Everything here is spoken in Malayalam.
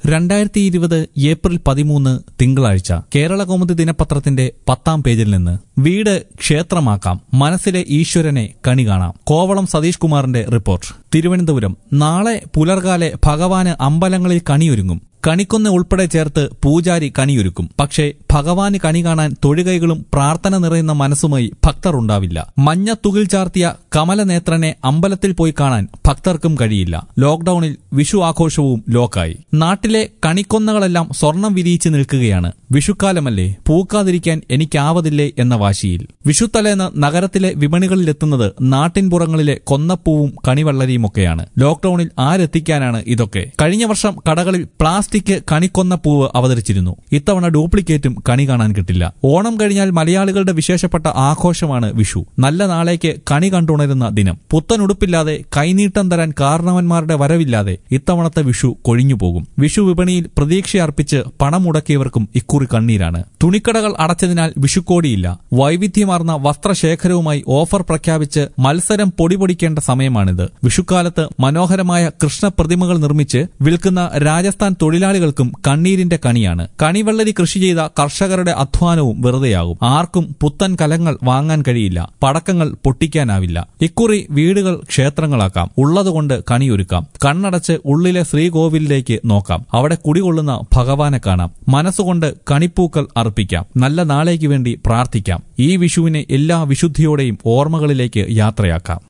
രണ്ടായിരത്തി ഇരുപത് ഏപ്രിൽ പതിമൂന്ന് തിങ്കളാഴ്ച കേരള കൗമുദി ദിനപത്രത്തിന്റെ പത്താം പേജിൽ നിന്ന് വീട് ക്ഷേത്രമാക്കാം മനസ്സിലെ ഈശ്വരനെ കണി കാണാം കോവളം സതീഷ് കുമാറിന്റെ റിപ്പോർട്ട് തിരുവനന്തപുരം നാളെ പുലർകാലെ ഭഗവാന് അമ്പലങ്ങളിൽ കണിയൊരുങ്ങും കണിക്കൊന്ന ഉൾപ്പെടെ ചേർത്ത് പൂജാരി കണിയൊരുക്കും പക്ഷേ ഭഗവാന് കണി കാണാൻ തൊഴുകൈകളും പ്രാർത്ഥന നിറയുന്ന മനസ്സുമായി ഭക്തർ ഉണ്ടാവില്ല മഞ്ഞ തുകിൽ ചാർത്തിയ കമലനേത്രനെ അമ്പലത്തിൽ പോയി കാണാൻ ഭക്തർക്കും കഴിയില്ല ലോക്ഡൌണിൽ വിഷു ആഘോഷവും ലോക്കായി നാട്ടിലെ കണിക്കൊന്നകളെല്ലാം സ്വർണം വിരിയിച്ച് നിൽക്കുകയാണ് വിഷുക്കാലമല്ലേ പൂക്കാതിരിക്കാൻ എനിക്കാവതില്ലേ എന്ന വാശിയിൽ വിഷുത്തലേന്ന് നഗരത്തിലെ വിപണികളിലെത്തുന്നത് നാട്ടിൻപുറങ്ങളിലെ കൊന്നപ്പൂവും കണിവള്ളരിയുമൊക്കെയാണ് ലോക്ഡൌണിൽ ആരെത്തിക്കാനാണ് ഇതൊക്കെ കഴിഞ്ഞ വർഷം കടകളിൽ പ്ലാസ്റ്റിക് കണിക്കൊന്ന പൂവ് അവതരിച്ചിരുന്നു ഇത്തവണ ഡ്യൂപ്ലിക്കേറ്റും കണി കാണാൻ കിട്ടില്ല ഓണം കഴിഞ്ഞാൽ മലയാളികളുടെ വിശേഷപ്പെട്ട ആഘോഷമാണ് വിഷു നല്ല നാളേക്ക് കണി കണ്ടുണരുന്ന ദിനം പുത്തൻ ഉടുപ്പില്ലാതെ കൈനീട്ടം തരാൻ കാരണവന്മാരുടെ വരവില്ലാതെ ഇത്തവണത്തെ വിഷു കൊഴിഞ്ഞുപോകും വിഷു വിപണിയിൽ പ്രതീക്ഷയർപ്പിച്ച് പണം മുടക്കിയവർക്കും ഇക്കുറി കണ്ണീരാണ് തുണിക്കടകൾ അടച്ചതിനാൽ വിഷുക്കോടിയില്ല വൈവിധ്യമാർന്ന വസ്ത്രശേഖരവുമായി ഓഫർ പ്രഖ്യാപിച്ച് മത്സരം പൊടിപൊടിക്കേണ്ട സമയമാണിത് വിഷുക്കാലത്ത് മനോഹരമായ കൃഷ്ണ പ്രതിമകൾ നിർമ്മിച്ച് വിൽക്കുന്ന രാജസ്ഥാൻ തൊഴിലാളികൾക്കും കണ്ണീരിന്റെ കണിയാണ് കണിവെള്ളരി കൃഷി ചെയ്ത കർഷകരുടെ അധ്വാനവും വെറുതെയാകും ആർക്കും പുത്തൻ കലങ്ങൾ വാങ്ങാൻ കഴിയില്ല പടക്കങ്ങൾ പൊട്ടിക്കാനാവില്ല ഇക്കുറി വീടുകൾ ക്ഷേത്രങ്ങളാക്കാം ഉള്ളതുകൊണ്ട് കണിയൊരുക്കാം കണ്ണടച്ച് ഉള്ളിലെ ശ്രീകോവിലിലേക്ക് നോക്കാം അവിടെ കുടികൊള്ളുന്ന ഭഗവാനെ കാണാം മനസ്സുകൊണ്ട് കണിപ്പൂക്കൾ അർപ്പിക്കാം നല്ല നാളേക്ക് വേണ്ടി പ്രാർത്ഥിക്കാം ഈ വിഷുവിനെ എല്ലാ വിശുദ്ധിയോടെയും ഓർമ്മകളിലേക്ക് യാത്രയാക്കാം